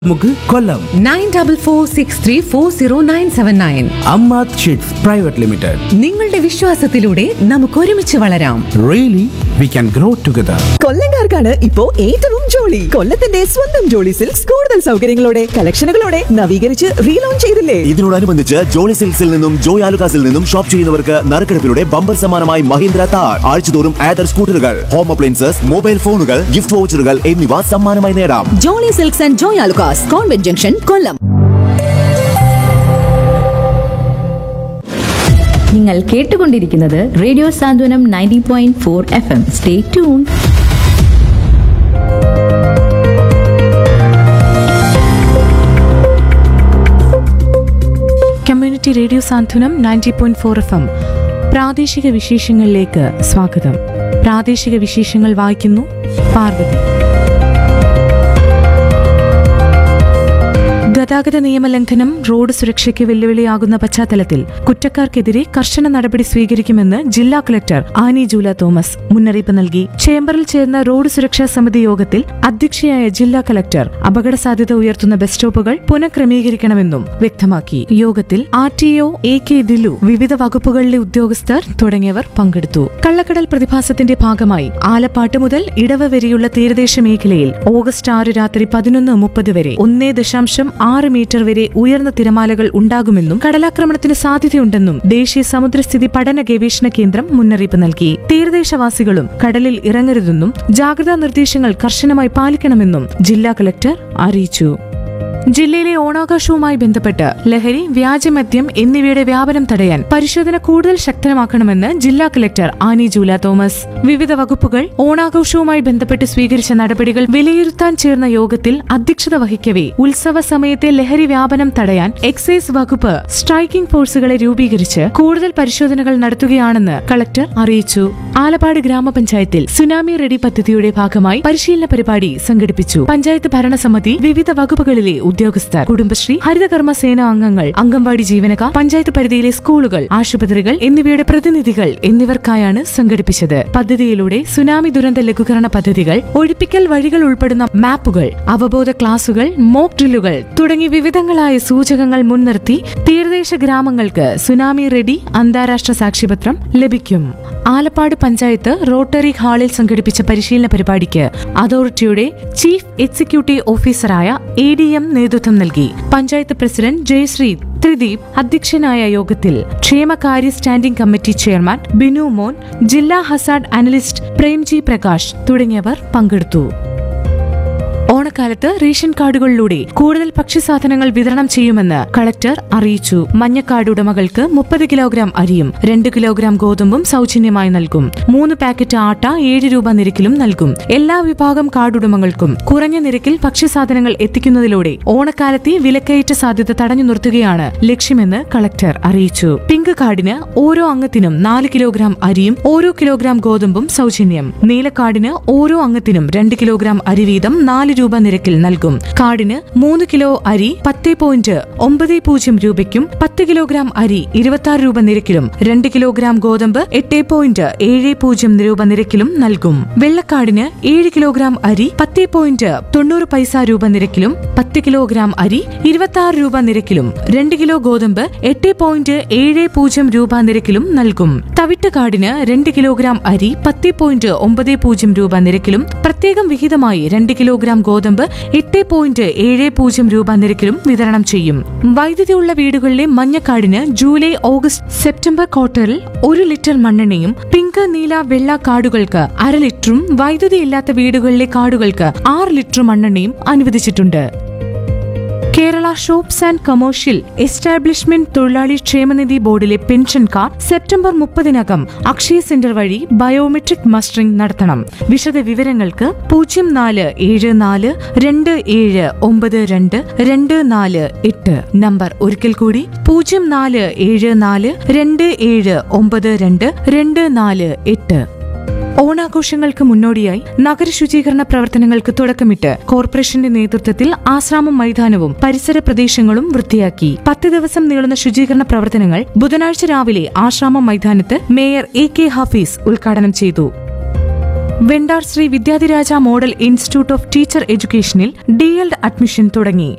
മുക്ക് Kollam nine double four six three four zero nine seven nine അമ്മാത് sheets private limited നിങ്ങളുടെ വിശ്വാസത്തിലൂടെ നമുക്ക് ഒരുമിച്ച് വളരാം really we can grow together കൊല്ലങ്കാർക്കാണ് ഇപ്പോ ഏറ്റവും ജോളി കൊല്ലത്തിന്റെ സ്വന്തം ജോളി സിൽക്സ് കൂടുതൽ സൗകര്യങ്ങളോടെ കളക്ഷനുകളോടെ നവീകരിച്ച് റീലോഞ്ച് ചെയ്തില്ലേ ഇതിനോടനുബന്ധിച്ച് ജോളി സിൽക്സിൽ നിന്നും ജോയ് ആലുകാസിൽ നിന്നും ഷോപ്പ് ചെയ്യുന്നവർക്ക് നറുക്കെടുപ്പിലൂടെ ബമ്പർ സമ്മാനമായി മഹീന്ദ്ര താർ ആഴ്ചതോറും ആദർ സ്കൂട്ടറുകൾ ഹോം അപ്ലയൻസസ് മൊബൈൽ ഫോണുകൾ ഗിഫ്റ്റ് വൗച്ചറുകൾ എന്നിവ സമ്മാനമായി നേടാം Jolly silks and Joy Alukkas convent junction Kollam നിങ്ങൾ കേട്ടുകൊണ്ടിരിക്കുന്നത് radio Santhwanam ninety point four F M stay tune community radio Santhwanam ninety point four F M പ്രാദേശിക വിശേഷങ്ങളിലേക്ക് സ്വാഗതം പ്രാദേശിക വിശേഷങ്ങൾ വായിക്കുന്നു പാർവതി ഗതാഗത നിയമലംഘനം റോഡ് സുരക്ഷയ്ക്ക് വെല്ലുവിളിയാകുന്ന പശ്ചാത്തലത്തിൽ കുറ്റക്കാർക്കെതിരെ കർശന നടപടി സ്വീകരിക്കുമെന്ന് ജില്ലാ കളക്ടർ ആനി ജൂല തോമസ് മുന്നറിയിപ്പ് നൽകി ചേംബറിൽ ചേർന്ന റോഡ് സുരക്ഷാ സമിതി യോഗത്തിൽ അധ്യക്ഷയായ ജില്ലാ കളക്ടർ അപകട സാധ്യത ഉയർത്തുന്ന ബസ് സ്റ്റോപ്പുകൾ പുനഃക്രമീകരിക്കണമെന്നും വ്യക്തമാക്കി യോഗത്തിൽ R T O A K Dilu വിവിധ വകുപ്പുകളിലെ ഉദ്യോഗസ്ഥർ തുടങ്ങിയവർ പങ്കെടുത്തു കള്ളക്കടൽ പ്രതിഭാസത്തിന്റെ ഭാഗമായി ആലപ്പാട്ട് മുതൽ ഇടവ വരെയുള്ള തീരദേശ മേഖലയിൽ ഓഗസ്റ്റ് ആറ് രാത്രി പതിനൊന്ന് മുപ്പത് വരെ ഒന്നേ ദശാംശം ആറ് മീറ്റർ വരെ ഉയർന്ന തിരമാലകൾ ഉണ്ടാകുമെന്നും കടലാക്രമണത്തിന് സാധ്യതയുണ്ടെന്നും ദേശീയ സമുദ്രസ്ഥിതി പഠന ഗവേഷണ കേന്ദ്രം മുന്നറിയിപ്പ് നൽകി തീരദേശവാസികളും കടലിൽ ഇറങ്ങരുതെന്നും ജാഗ്രതാ നിർദ്ദേശങ്ങൾ കർശനമായി പാലിക്കണമെന്നും ജില്ലാ കലക്ടർ അറിയിച്ചു ജില്ലയിലെ ഓണാഘോഷവുമായി ബന്ധപ്പെട്ട് ലഹരി വ്യാജമദ്യം എന്നിവയുടെ വ്യാപനം തടയാൻ പരിശോധന കൂടുതൽ ശക്തമാക്കണമെന്ന് ജില്ലാ കളക്ടർ ആനി ജൂല തോമസ് വിവിധ വകുപ്പുകൾ ഓണാഘോഷവുമായി ബന്ധപ്പെട്ട് സ്വീകരിച്ച നടപടികൾ വിലയിരുത്താൻ ചേർന്ന യോഗത്തിൽ അധ്യക്ഷത വഹിക്കവേ ഉത്സവ സമയത്തെ ലഹരി വ്യാപനം തടയാൻ എക്സൈസ് വകുപ്പ് സ്ട്രൈക്കിംഗ് ഫോഴ്സുകളെ രൂപീകരിച്ച് കൂടുതൽ പരിശോധനകൾ നടത്തുകയാണെന്ന് കളക്ടർ അറിയിച്ചു ആലപ്പാട് ഗ്രാമപഞ്ചായത്തിൽ സുനാമി റെഡി പദ്ധതിയുടെ ഭാഗമായി പരിശീലന പരിപാടി സംഘടിപ്പിച്ചു പഞ്ചായത്ത് ഭരണസമിതി വിവിധ വകുപ്പുകളിലെ ഉദ്യോഗസ്ഥർ കുടുംബശ്രീ ഹരിതകർമ്മ സേന അംഗങ്ങൾ അംഗൻവാടി ജീവനക്കാർ പഞ്ചായത്ത് പരിധിയിലെ സ്കൂളുകൾ ആശുപത്രികൾ എന്നിവയുടെ പ്രതിനിധികൾ എന്നിവർക്കായാണ് സംഘടിപ്പിച്ചത് പദ്ധതിയിലൂടെ സുനാമി ദുരന്ത ലഘൂകരണ പദ്ധതികൾ ഒഴിപ്പിക്കൽ വഴികൾ ഉൾപ്പെടുന്ന മാപ്പുകൾ അവബോധ ക്ലാസുകൾ മോക്ക് ഡ്രില്ലുകൾ തുടങ്ങി വിവിധങ്ങളായ സൂചകങ്ങൾ മുൻനിർത്തി തീരദേശ ഗ്രാമങ്ങൾക്ക് സുനാമി റെഡി അന്താരാഷ്ട്ര സാക്ഷ്യപത്രം ലഭിക്കും ആലപ്പാട് പഞ്ചായത്ത് റോട്ടറി ഹാളിൽ സംഘടിപ്പിച്ച പരിശീലന പരിപാടിക്ക് അതോറിറ്റിയുടെ ചീഫ് എക്സിക്യൂട്ടീവ് ഓഫീസറായ എ ഡി എം നേതൃത്വം നൽകി പഞ്ചായത്ത് പ്രസിഡന്റ് ജയശ്രീ ത്രിദീപ് അധ്യക്ഷനായ യോഗത്തിൽ ക്ഷേമകാര്യ സ്റ്റാൻഡിംഗ് കമ്മിറ്റി ചെയർമാൻ ബിനു മോൻ ജില്ലാ ഹസാഡ് അനലിസ്റ്റ് പ്രേംജി പ്രകാശ് തുടങ്ങിയവർ പങ്കെടുത്തു ഓണക്കാലത്ത് റേഷൻ കാർഡുകളിലൂടെ കൂടുതൽ ഭക്ഷ്യസാധനങ്ങൾ വിതരണം ചെയ്യുമെന്ന് കളക്ടർ അറിയിച്ചു മഞ്ഞക്കാർഡ് ഉടമകൾക്ക് മുപ്പത് കിലോഗ്രാം അരിയും രണ്ട് കിലോഗ്രാം ഗോതമ്പും സൗജന്യമായി നൽകും മൂന്ന് പാക്കറ്റ് ആട്ട ഏഴ് രൂപ നിരക്കിലും നൽകും എല്ലാ വിഭാഗം കാർഡ് ഉടമകൾക്കും കുറഞ്ഞ നിരക്കിൽ ഭക്ഷ്യസാധനങ്ങൾ എത്തിക്കുന്നതിലൂടെ ഓണക്കാലത്തെ വിലക്കയറ്റ സാധ്യത തടഞ്ഞു നിർത്തുകയാണ് ലക്ഷ്യമെന്ന് കളക്ടർ അറിയിച്ചു പിങ്ക് കാർഡിന് ഓരോ അംഗത്തിനും നാല് കിലോഗ്രാം അരിയും ഓരോ കിലോഗ്രാം ഗോതമ്പും സൗജന്യം നീലക്കാർഡിന് ഓരോ അംഗത്തിനും രണ്ട് കിലോഗ്രാം അരി വീതം നാല് രൂപ നിരക്കിൽ നൽകും കാർഡിന് മൂന്ന് കിലോ അരി പത്ത് പോയിന്റ് ഒമ്പത് പൂജ്യം രൂപയ്ക്കും പത്ത് കിലോഗ്രാം അരി ഇരുപത്തി ആറ് രൂപ നിരക്കിലും രണ്ട് കിലോഗ്രാം ഗോതമ്പ് എട്ട് പോയിന്റ് ഏഴ് പൂജ്യം രൂപ നിരക്കിലും നൽകും വെള്ളക്കാർഡിന് ഏഴ് കിലോഗ്രാം അരി പത്ത് പോയിന്റ് തൊണ്ണൂറ് പൈസ രൂപ നിരക്കിലും പത്ത് കിലോഗ്രാം അരി ഇരുപത്തി ആറ് രൂപ നിരക്കിലും രണ്ട് കിലോ ഗോതമ്പ് എട്ട് പോയിന്റ് ഏഴ് പൂജ്യം രൂപ നിരക്കിലും നൽകും തവിട്ട് കാർഡിന് രണ്ട് കിലോഗ്രാം അരി പത്ത് പോയിന്റ് ഒമ്പത് പൂജ്യം രൂപ നിരക്കിലും പ്രത്യേകം വിഹിതമായി രണ്ട് കിലോഗ്രാം ഗോതമ്പ് എട്ട് പോയിന്റ് ഏഴ് പൂജ്യം രൂപ നിരക്കിലും വിതരണം ചെയ്യും വൈദ്യുതി ഉള്ള വീടുകളിലെ മഞ്ഞക്കാർഡിന് ജൂലൈ ഓഗസ്റ്റ് സെപ്റ്റംബർ ക്വാർട്ടറിൽ ഒരു ലിറ്റർ മണ്ണെണ്ണയും പിങ്ക് നീല വെള്ള കാർഡുകൾക്ക് അര ലിറ്ററും വൈദ്യുതി ഇല്ലാത്ത വീടുകളിലെ കാർഡുകൾക്ക് ആറ് ലിറ്റർ മണ്ണെണ്ണയും അനുവദിച്ചിട്ടുണ്ട് Kerala shops and commercial establishment തൊഴിലാളി ക്ഷേമനിധി ബോർഡിലെ പെൻഷൻ കാർഡ് സെപ്റ്റംബർ മുപ്പതിനകം അക്ഷയ സെന്റർ വഴി ബയോമെട്രിക് മസ്റ്ററിംഗ് നടത്തണം വിശദ വിവരങ്ങൾക്ക് പൂജ്യം നാല് ഏഴ് നാല് രണ്ട് ഏഴ് ഒമ്പത് രണ്ട് രണ്ട് നാല് എട്ട് നമ്പർ ഒരിക്കൽ കൂടി പൂജ്യം നാല് ഏഴ് നാല് രണ്ട് ഏഴ് ഒമ്പത് രണ്ട് രണ്ട് നാല് എട്ട് ഓണാഘോഷങ്ങൾക്ക് മുന്നോടിയായി നഗര ശുചീകരണ പ്രവർത്തനങ്ങൾക്ക് തുടക്കമിട്ട് കോർപ്പറേഷന്റെ നേതൃത്വത്തിൽ ആശ്രാമം മൈതാനവും പരിസര പ്രദേശങ്ങളും വൃത്തിയാക്കി പത്ത് ദിവസം നീളുന്ന ശുചീകരണ പ്രവർത്തനങ്ങൾ ബുധനാഴ്ച രാവിലെ ആശ്രാമം മൈതാനത്ത് മേയർ എ കെ ഹഫീസ് ഉദ്ഘാടനം ചെയ്തു Vendar Shri Vidyadhiraja model institute of teacher എഡ്യൂക്കേഷനിൽ ഡി എൽഡ് അഡ്മിഷൻ തുടങ്ങി